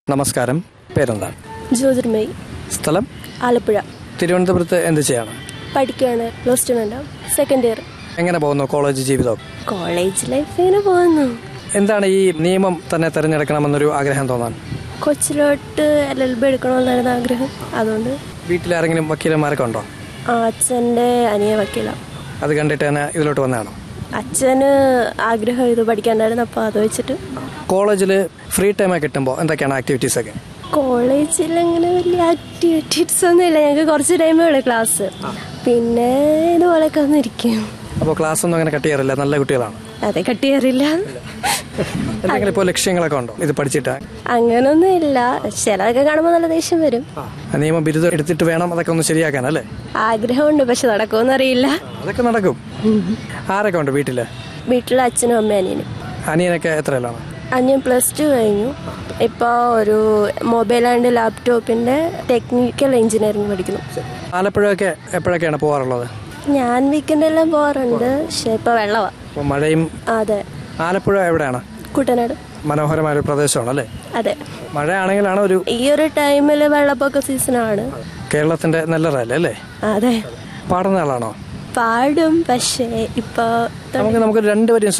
നമസ്കാരം പേരെന്താണ് ജ്യോതിർമയി സ്ഥലം ആലപ്പുഴ തിരുവനന്തപുരത്ത് എന്ത് ചെയ്യാണ് പഠിക്കുകയാണ് പ്ലസ് ടു സെക്കൻഡ് ഇയർ എങ്ങനെ പോകുന്നു കോളേജ് ജീവിതം കോളേജ് ലൈഫ് ഇങ്ങനെ പോകുന്നു എന്താണ് ഈ നിയമം തന്നെ തിരഞ്ഞെടുക്കണമെന്നൊരു ആഗ്രഹം തോന്നാൻ കൊച്ചിലോട്ട് എൽ എൽ ബി എടുക്കണമെന്നായിരുന്നു ആഗ്രഹം അതുകൊണ്ട് വീട്ടിലാരെങ്കിലും വക്കീലന്മാരൊക്കെ ഉണ്ടോ ആ അച്ഛൻ്റെ അനിയ വക്കീല അത് കണ്ടിട്ട് തന്നെ ഇതിലോട്ട് വന്നതാണോ അച്ഛന് ആഗ്രഹം ഇത് പഠിക്കാനായിരുന്നു അപ്പോൾ അത് വെച്ചിട്ട് കോളേജിൽ ഫ്രീ ടൈം കിട്ടുമ്പോൾ എന്തൊക്കെയാണ് ആക്ടിവിറ്റീസ് ഒക്കെ കോളേജിൽ അങ്ങനെ വലിയ ആക്ടിവിറ്റീസ് ഒന്നും ഇല്ല ഞങ്ങൾക്ക് കുറച്ച് ടൈമേ ഉള്ളൂ ക്ലാസ് പിന്നെ ഇതുപോലെയൊക്കെ വന്നിരിക്കും അപ്പോൾ ക്ലാസ് ഒന്നും അങ്ങനെ കട്ട് ചെയ്യാറില്ല നല്ല കുട്ടികളാണ് അതെ കട്ട് ചെയ്യാറില്ല എന്തെങ്കിലും ഇപ്പോൾ ലക്ഷ്യങ്ങളൊക്കെ ഉണ്ടോ ഇത് പഠിച്ചിട്ട് അങ്ങനൊന്നും ഇല്ല ചിലതൊക്കെ കാണുമ്പോൾ നല്ല ദേഷ്യം വരും നിയമ ബിരുദം എടുത്തിട്ട് വേണം അതൊക്കെ ഒന്ന് ശരിയാക്കാൻ അല്ലേ ആഗ്രഹമുണ്ട് പക്ഷെ നടക്കുമെന്ന് അറിയില്ല അതൊക്കെ നടക്കും ആരൊക്കെ ഉണ്ട് വീട്ടിൽ വീട്ടിലെ അച്ഛനും അമ്മയും അനിയനും അനിയനൊക്കെ എത്രയിലാണ് അനിയൻ പ്ലസ് ടു കഴിഞ്ഞു ഇപ്പോൾ ഒരു മൊബൈൽ ആൻഡ് ലാപ്ടോപ്പിന്റെ ടെക്നിക്കൽ എഞ്ചിനീയറിംഗ് പഠിക്കുന്നു ആലപ്പുഴയൊക്കെ എപ്പോഴൊക്കെയാണ് പോകാറുള്ളത് ഞാൻ വീക്കെൻഡെല്ലാം പോകാറുണ്ട് പക്ഷെ ഇപ്പോൾ വെള്ളമാണ് അപ്പോൾ മഴയും അതെ ആലപ്പുഴ എവിടെയാണ് കുട്ടനാട് മനോഹരമായ ഒരു പ്രദേശമാണ് അല്ലേ അതെ മഴയാണെങ്കിലാണ് ഒരു ഈ ഒരു ടൈമിൽ വെള്ളപ്പൊക്ക സീസണാണ് കേരളത്തിന്റെ നെല്ലറല്ലേ അല്ലേ അതെ പാടുന്ന ആളാണോ പാടും പക്ഷേ ഇപ്പോൾ നമുക്ക് നമുക്ക് രണ്ടുപേരും